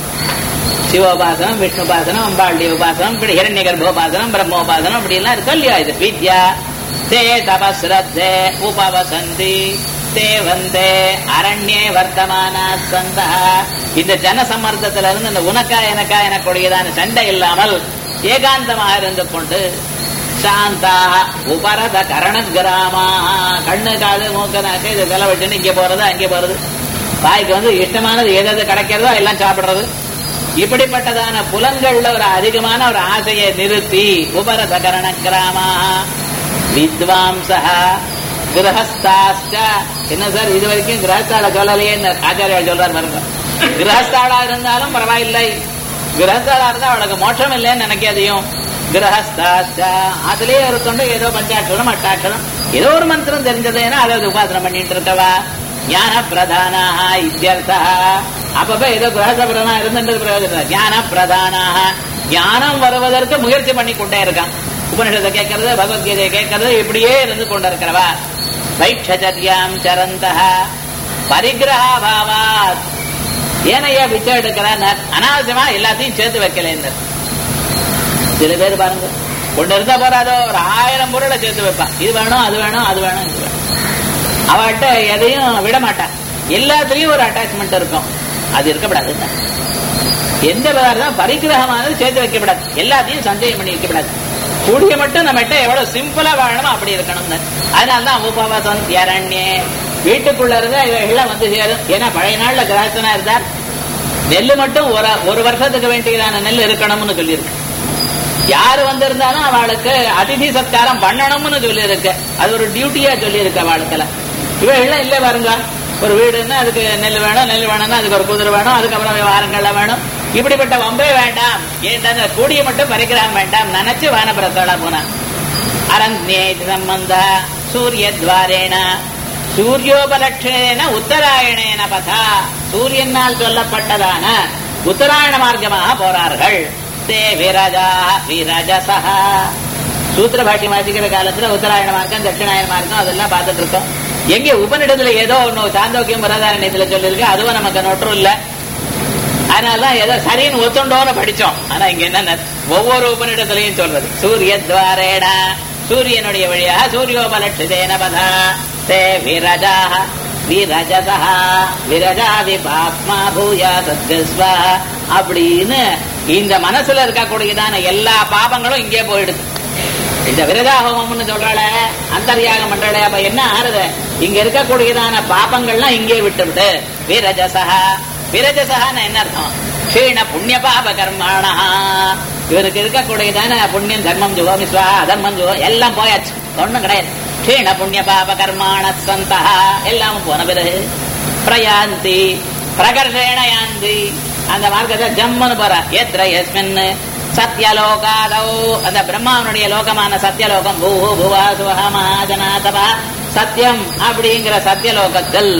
சிவோபாசனம் விஷ்ணுபாசனம் அம்பாளுடைய உபாசனம் இப்படி ஹிரண்ய கர்ப்போபாசனம் பிரம்மோபாசனம் அப்படி எல்லாம் இருக்கு இல்லையா இது வித்யா தே தபஸ்ரத்தே உபவசந்தி தே வந்தே அரண்யே வர்த்தமான சந்தா இந்த ஜன சம்மர்த்தத்துல இருந்து இந்த உனக்கா எனக்கா எனக்குடையதான சண்டை இல்லாமல் ஏகாந்தமாக இருந்து கொண்டு சாந்தா உபரத கரண கிராமா கண்ணு காது மூக்கு நாக்கு இது செலவிட்டுன்னு இங்க போறது அங்கே போறது வாய்க்கு வந்து இஷ்டமானது எது கிடைக்கிறதோ எல்லாம் சாப்பிடுறது இப்படிப்பட்டதான புலன்கள்ல ஒரு அதிகமான ஒரு ஆசையை நிறுத்தி உபரத கரண கிராமா வித்வாம்சா கிரகஸ்தாஸ்ட என்ன சார் இது வரைக்கும் கிரகஸ்தால சொல்லலையே ஆச்சாரியா சொல்றாரு பாருங்க கிரகஸ்தாளா இருந்தாலும் பரவாயில்லை கிரகஸ்தாளா இருந்தா அவளுக்கு மோட்சம் இல்லைன்னு நினைக்காதையும் கிரகஸ்தாஸ்ட அதுலயே இருக்கொண்டு ஏதோ பஞ்சாட்சரம் அட்டாட்சரம் ஏதோ ஒரு மந்திரம் தெரிஞ்சதுன்னா அதை உபாசனம் பண்ணிட்டு இருக்கவா ஞான பிரதானாக இத்தியர்த்தா அப்பப்ப ஏதோ கிரகசபரனா இருந்துட்டு பிரயோஜனம் ஞான பிரதானாக ஞானம் வருவதற்கு முயற்சி பண்ணி கொண்டே இருக்கான் உபனிஷத்தை கேட்கறது பகவத்கீதையை கேட்கறது இப்படியே இருந்து கொண்டிருக்கிறவா வைட்சரியாம் சரந்த பரிகிரகா பாவாத் ஏனையா பிச்சை எடுக்கிறான் அனாவசியமா எல்லாத்தையும் சேர்த்து வைக்கல சில பேர் பாருங்க கொண்டு இருந்தா போறாதோ ஒரு ஆயிரம் பொருளை சேர்த்து வைப்பான் இது வேணும் அது வேணும் அது வேணும் இது வேணும் அவட்ட எதையும் விட மாட்டான் எல்லாத்துலயும் ஒரு அட்டாச்மெண்ட் இருக்கும் அது இருக்கக்கூடாது எந்த பதார்த்தம் பரிகிரகமானது சேர்த்து வைக்கப்படாது எல்லாத்தையும் சந்தேகம் பண்ணி வைக்கப்படாது கூடிய மட்டும் நம்மகிட்ட எவ்வளவு சிம்பிளா வாழணுமோ அப்படி இருக்கணும்னு அதனாலதான் உபவாசம் தியரண்யே வீட்டுக்குள்ள இருந்தா இவைகள்லாம் வந்து சேரும் ஏன்னா பழைய நாள்ல கிரகஸ்தனா இருந்தார் நெல்லு மட்டும் ஒரு ஒரு வருஷத்துக்கு வேண்டியதான நெல் இருக்கணும்னு சொல்லியிருக்கு யாரு வந்திருந்தாலும் அவளுக்கு அதிதி சத்காரம் பண்ணணும்னு சொல்லியிருக்கு அது ஒரு டியூட்டியா சொல்லியிருக்கு அவளுக்குல இவைகள்லாம் இல்ல பாருங்க ஒரு வீடுன்னா அதுக்கு நெல் வேணும் நெல் வேணும்னா அதுக்கு ஒரு குதிரை வேணும் அதுக்கப்புறம் விவகாரங்கள்லாம் வேணும் இப்படிப்பட்ட வம்பே வேண்டாம் ஏன்டா கூடிய மட்டும் பறிக்கிறான் வேண்டாம் நினைச்சு வானபுரத்தோட போனான் அரண்யே சம்பந்த சூரிய துவாரேன சூரியோபலட்சேன உத்தராயணேன பதா சூரியனால் சொல்லப்பட்டதான உத்தராயண மார்க்கமாக போறார்கள் தே விரஜா விரஜசா சூத்திர பாட்டி வாசிக்கிற காலத்துல உத்தராயண மார்க்கம் தட்சிணாயன மார்க்கம் அதெல்லாம் பார்த்துட்டு இருக்கோம் எங்க உபநிடத்துல ஏதோ ஒண்ணு சாந்தோக்கியம் பிரதாரண்யத்துல சொல்லிருக்கு அதுவும் நமக்கு நொற்றும் இல்ல அதனாலதான் ஏதோ சரின்னு ஒத்துண்டோன்னு படிச்சோம் ஆனா இங்க என்ன ஒவ்வொரு உபநிடத்திலையும் சொல்றது சூரிய துவாரேட சூரியனுடைய வழியாக சூரியோபலட்சிதேன பதா தே விரஜா விரஜசா விரஜா விபாத்மா பூயா சத்கஸ்வா அப்படின்னு இந்த மனசுல இருக்கக்கூடியதான எல்லா பாபங்களும் இங்கே போயிடுது இந்த விரதா ஹோமம்னு சொல்றாள அந்தர்யாகம் பண்றாளே அப்ப என்ன ஆறுது இங்க இருக்கக்கூடியதான பாபங்கள்லாம் இங்கே விட்டு விட்டு விரஜசா விரஜசகான்னு என்ன அர்த்தம் க்ஷீண புண்ணிய பாப கர்மாணா இவருக்கு இருக்கக்கூடியதான புண்ணியம் தர்மம் ஜுவோ விஸ்வா அதர்மம் ஜுவோ எல்லாம் போயாச்சு ஒண்ணும் கிடையாது க்ஷீண புண்ணிய பாப கர்மாண சந்தா எல்லாமும் போன பிறகு பிரயாந்தி பிரகர்ஷேண யாந்தி அந்த மார்க்கத்தை ஜம்முன்னு போற எத்ர எஸ்மின் சத்யலோகாதோ அந்த பிரம்மாவனுடைய லோகமான சத்யலோகம் பூஹு புவா சுவஹ மகாஜனாதபா சத்தியம் அப்படிங்கிற சத்யலோகத்தில்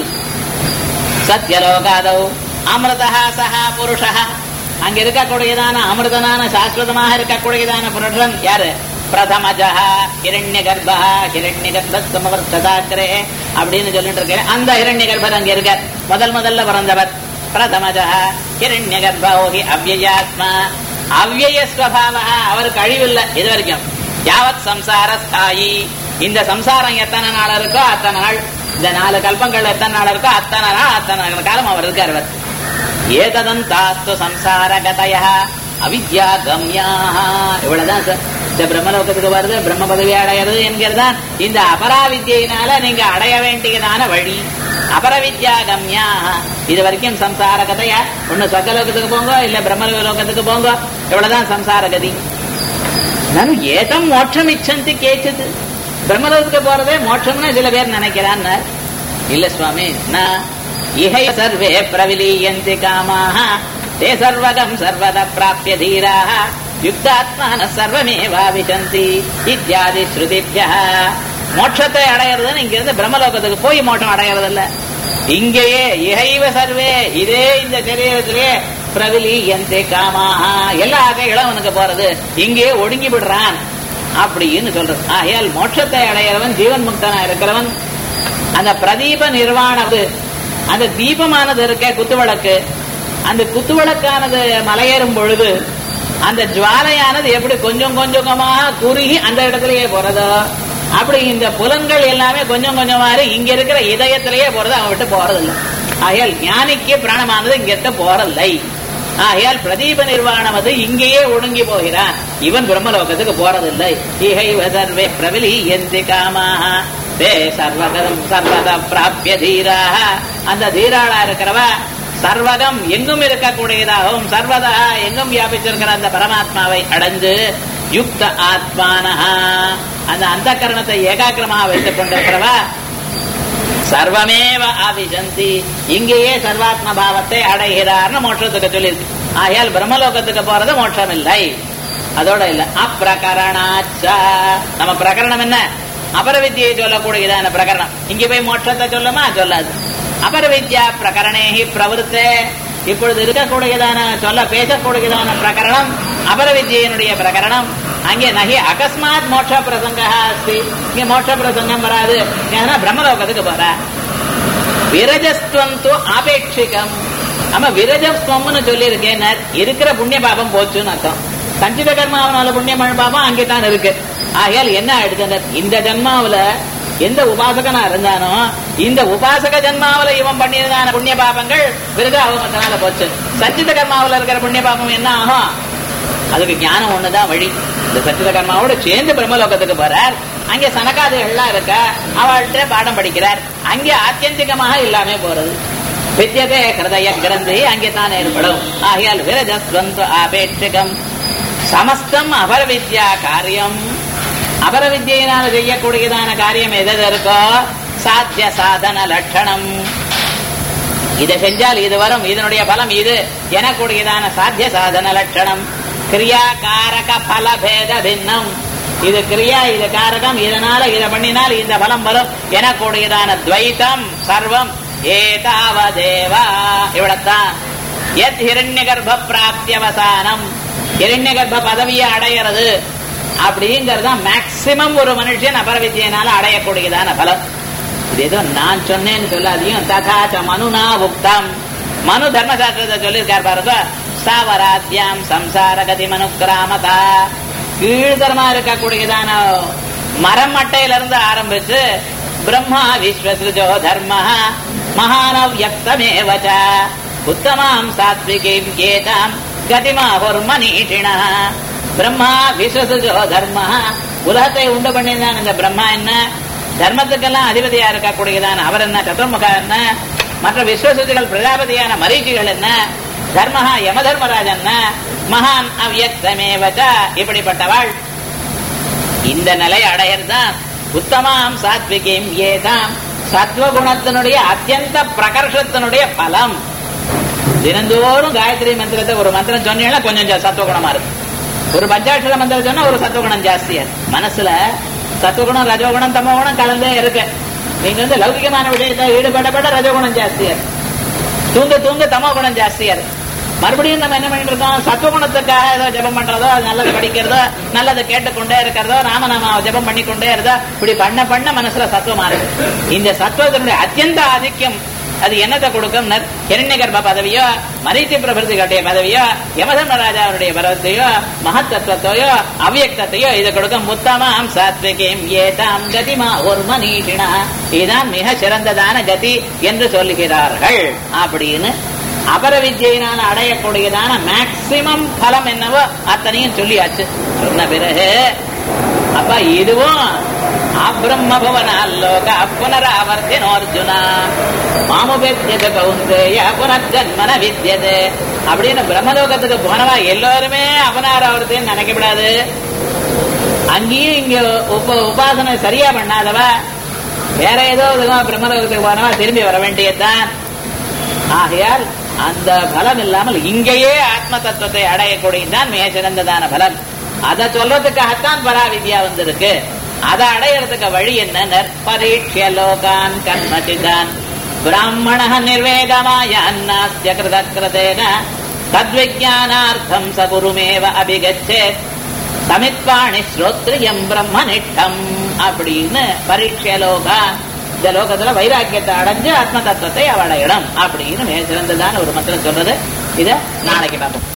சத்யலோகாதோ அமிர்தா சஹா புருஷா அங்க இருக்கக்கூடியதான அமிர்தனான சாஸ்வதமாக இருக்கக்கூடியதான புருஷன் யாரு பிரதமஜா ஹிரண்ய கர்ப்பா ஹிரண்ய கர்ப்பமவர்த்ததாக்கிரே அப்படின்னு சொல்லிட்டு இருக்கேன் அந்த ஹிரண்ய கர்ப்பர் அங்க இருக்கார் முதல் முதல்ல பிறந்தவர் பிரதமஜா ஹிரண்ய கர்ப்போகி அவ்வயாத்மா அவ்வய ஸ்வபாவா அவருக்கு அழிவில்லை இது வரைக்கும் யாவத் சம்சார ஸ்தாயி இந்த சம்சாரம் எத்தனை நாள் இருக்கோ அத்தனை நாள் இந்த நாலு கல்பங்கள் எத்தனை நாள் இருக்கோ அத்தனை நாள் அத்தனை காலம் அவர் இருக்கார் அவர் ஏததந்தாஸ்து சம்சார கதய அவித்யா கம்யாக இவ்வளவுதான் சார் இந்த பிரம்மலோகத்துக்கு வருது பிரம்ம பதவி அடையிறது என்கிறதான் இந்த அபராவித்யினால நீங்க அடைய வேண்டியதான வழி அபரவித்யா கம்யா இது வரைக்கும் சம்சார கதையா ஒண்ணு சொர்க்கலோகத்துக்கு போங்க இல்ல பிரம்மலோகத்துக்கு போங்க இவ்வளவுதான் சம்சார கதி நான் ஏதம் மோட்சம் இச்சந்தி கேச்சது பிரம்மலோகத்துக்கு போறதே மோட்சம்னு சில பேர் நினைக்கிறான் இல்ல சுவாமி நான் இஹை சர்வே பிரவிலீயந்தி காமாக தே சர்வகம் சர்வத பிராபிய தீராக யுக்தாத்மான சர்வமேவாவிசந்தி இத்தியாதி ஸ்ருதிபிய மோட்சத்தை அடையிறதுன்னு இங்க இருந்து பிரம்மலோகத்துக்கு போய் மோட்சம் அடையிறது இல்ல இங்கேயே இகைவ சர்வே இதே இந்த சரீரத்திலே பிரவிலி எந்த காமாக எல்லா ஆகைகளும் அவனுக்கு போறது இங்கே ஒடுங்கி விடுறான் அப்படின்னு சொல்றது ஆகையால் மோட்சத்தை அடையிறவன் ஜீவன் முக்தனா இருக்கிறவன் அந்த பிரதீப நிர்வாணது அந்த தீபமானது இருக்க குத்துவிளக்கு அந்த குத்துவிளக்கானது மலையேறும் பொழுது அந்த ஜுவாலையானது எப்படி கொஞ்சம் கொஞ்சமாக குறுகி அந்த இடத்துலயே போறதோ அப்படி இந்த புலன்கள் எல்லாமே கொஞ்சம் கொஞ்சமாக இங்க இருக்கிற இதயத்திலேயே போறது அவன் விட்டு போறதில்லை ஆகையால் ஞானிக்கு பிராணமானது இங்கிட்ட போறதில்லை ஆகையால் பிரதீப நிர்வாணம் அது இங்கேயே ஒடுங்கி போகிறான் இவன் பிரம்மலோகத்துக்கு போறதில்லை இகை சர்வே பிரவிலி எந்தி காமாக தே சர்வகதம் சர்வத பிராபிய தீராக அந்த தீராளா இருக்கிறவ சர்வகம் எங்கும் இருக்கக்கூடியதாகவும் சர்வதா எங்கும் வியாபிச்சிருக்கிற அந்த பரமாத்மாவை அடைஞ்சு யுக்த ஆத்மானஹா அந்த அந்த கரணத்தை ஏகாக்கிரமாக வைத்துக் கொண்டிருக்கிறவ சர்வமேவ ஆவிசந்தி இங்கேயே சர்வாத்ம பாவத்தை அடைகிறார்னு மோட்சத்துக்கு சொல்லியிருக்கு ஆகையால் பிரம்மலோகத்துக்கு போறது மோட்சம் இல்லை அதோட இல்ல அப்பிரகரணாச்ச நம்ம பிரகரணம் என்ன அபரவித்யை சொல்லக்கூடியதான பிரகரணம் இங்க போய் மோட்சத்தை சொல்லுமா சொல்லாது அபரவித்யா பிரகரணேகி பிரவருத்தே இப்பொழுது இருக்கக்கூடியதான சொல்ல பேசக்கூடியதான பிரகரணம் அபரவித்யினுடைய பிரகரணம் அங்கே நகி அகஸ்மாத் மோட்ச பிரசங்க அஸ்தி இங்க மோட்ச பிரசங்கம் வராது ஏன்னா பிரம்மலோகத்துக்கு போற விரஜஸ்துவம் தோ ஆபேட்சிகம் ஆமா விரஜஸ்துவம்னு சொல்லி இருக்கேன் இருக்கிற புண்ணிய பாபம் போச்சுன்னு அர்த்தம் சஞ்சித கர்மாவனால புண்ணிய பாபம் அங்கே தான் இருக்கு ஆகையால் என்ன ஆயிடுச்சு இந்த ஜன்மாவுல எந்த உபாசகனா இருந்தானோ இந்த உபாசக ஜன்மாவில இவன் பண்ணியிருந்தான புண்ணிய பாபங்கள் விருது அவமத்தினால போச்சு சஞ்சித கர்மாவில இருக்கிற புண்ணிய பாபம் என்ன ஆகும் அதுக்கு ஞானம் ஒண்ணுதான் வழி இந்த சச்சித கர்மாவோட சேர்ந்து பிரம்மலோகத்துக்கு போறார் அங்கே சனகாதிகள்லாம் இருக்க அவள்கிட்ட பாடம் படிக்கிறார் அங்கே ஆத்தியந்திகமாக இல்லாம போறது வித்தியதே ஹிருதய கிரந்தி அங்கே தான் ஏற்படும் ஆகையால் விரஜஸ்வந்த ஆபேட்சிகம் சமஸ்தம் அபரவித்யா காரியம் அபரவித்யினால் செய்யக்கூடியதான காரியம் எது இருக்கோ சாத்திய சாதன லட்சணம் இதை செஞ்சால் இது வரும் இதனுடைய பலம் இது எனக்கூடியதான சாத்திய சாதன லட்சணம் கிரியா காரக பல பேத பின்னம் இது கிரியா இது காரகம் இதனால இதை பண்ணினால் இந்த பலம் வரும் எனக்கூடியதான துவைத்தம் சர்வம் ஏதாவதேவா இவ்வளத்தான் எத் ஹிரண்ய கர்ப்ப பிராப்தியவசானம் ஹிரண்ய கர்ப்ப பதவியை அடையிறது அப்படிங்கிறது தான் மேக்சிமம் ஒரு மனுஷன் அபரவித்தியனால அடையக்கூடியதான பலம் இது ஏதோ நான் சொன்னேன்னு சொல்லாதையும் ததாச்ச மனுனா உக்தம் மனு தர்மசாஸ்திரத்தை சொல்லியிருக்கார் பாருங்க ஸ்தாவராத்யாம் சம்சார கதி மனு கிராமதா கீழ்தரமா இருக்கக்கூடியதான மரம் மட்டையில இருந்து ஆரம்பிச்சு பிரம்மா விஸ்வசிருஜோ தர்ம மகானவ்யக்தமேவச்ச உத்தமாம் சாத்விகீம் கேதாம் கதிமாஹுர்மனீஷிண பிரம்மா விஸ்வசிருஜோ தர்ம உலகத்தை உண்டு பண்ணியிருந்தான் இந்த பிரம்மா என்ன தர்மத்துக்கெல்லாம் அதிபதியா இருக்கக்கூடியதான அவர் என்ன சதுர்முக என்ன மற்ற விஸ்வசுதிகள் பிரஜாபதியான மரீச்சிகள் என்ன தர்மஹா யம தர்மராஜ் என்ன மகான் அவ்யக்தமேவச்ச இப்படிப்பட்டவாள் இந்த நிலை அடையறதான் உத்தமாம் சாத்விகீம் ஏதாம் சத்வகுணத்தினுடைய அத்தியந்த பிரகர்ஷத்தினுடைய பலம் தினந்தோறும் காயத்ரி மந்திரத்தை ஒரு மந்திரம் சொன்னீங்கன்னா கொஞ்சம் சத்துவகுணமா இருக்கு ஒரு பஞ்சாட்சர மந்திரம் சொன்னா ஒரு சத்துவகுணம் ஜாஸ்தியா இருக்கு மனசுல சத்துவகுணம் ரஜோகுணம் தமோகுணம் கலந்தே இருக்கு நீங்க வந்து லௌகிகமான விஷயத்தை ஈடுபடப்பட ரஜோகுணம் ஜாஸ்தியா இருக்கு தூங்க தூங்க தமோ குணம் ஜாஸ்தியா இருக்கு மறுபடியும் நம்ம என்ன பண்ணிட்டு இருக்கோம் சத்துவகுணத்துக்காக ஏதோ ஜபம் பண்றதோ அது நல்லது படிக்கிறதோ நல்லது கேட்டுக்கொண்டே இருக்கிறதோ நாம நாம ஜபம் பண்ணிக்கொண்டே இருந்தோ இப்படி பண்ண பண்ண மனசுல சத்துவமா இருக்கு இந்த சத்துவத்தினுடைய அத்தியந்த ஆதிக்கம் அது என்னத்தை கொடுக்கும் ஹிரண்ய கர்ப்ப பதவியோ மரீச்சி பிரபுதிகளுடைய பதவியோ யமதர்மராஜாவுடைய பதவியோ மகத்தத்துவத்தையோ அவ்யக்தத்தையோ இது கொடுக்கும் முத்தமாம் சாத்விகேம் ஏதாம் கதிமா ஒரு மனீஷினா இதுதான் மிக சிறந்ததான கதி என்று சொல்லுகிறார்கள் அப்படின்னு அபர வித்யினால அடையக்கூடியதான மேக்சிமம் பலம் என்னவோ அத்தனையும் சொல்லியாச்சு சொன்ன பிறகு அப்ப இதுவும் அப்ரம்ம பவனாலோக புனராவர்த்தினோர்ஜுனா மாமுபெத்தியத கவுந்தேய புனர்ஜன்மன வித்தியது அப்படின்னு பிரம்மலோகத்துக்கு போனவா எல்லாருமே அபனாராவர்த்தின்னு நினைக்கப்படாது அங்கேயும் இங்க உப உபாசனை சரியா பண்ணாதவ வேற ஏதோ விதமா பிரம்மலோகத்துக்கு போனவா திரும்பி வர வேண்டியதுதான் ஆகையால் அந்த பலம் இல்லாமல் இங்கேயே ஆத்ம தத்துவத்தை அடையக்கூடியதான் மிக சிறந்ததான பலம் அதை சொல்றதுக்காகத்தான் பராவித்யா வந்திருக்கு அதை அடையறதுக்கு வழி என்ன பரீட்சிய லோகான் கர்மசிதான் பிராமண நிர்வேகமாய அந்நாஸ்ய கிருத கிருதேன தத்விஜானார்த்தம் சகுருமேவ அபிகச்சேத் சமித்வாணி ஸ்ரோத்ரியம் பிரம்மனிட்டம் அப்படின்னு பரீட்சிய லோகான் இந்த லோகத்துல வைராக்கியத்தை அடைஞ்சு ஆத்ம தத்துவத்தை அவடையிடம் அப்படின்னு மிக சிறந்ததான ஒரு மந்திரம் சொல்றது இத நாளைக்கு பார்ப்போம்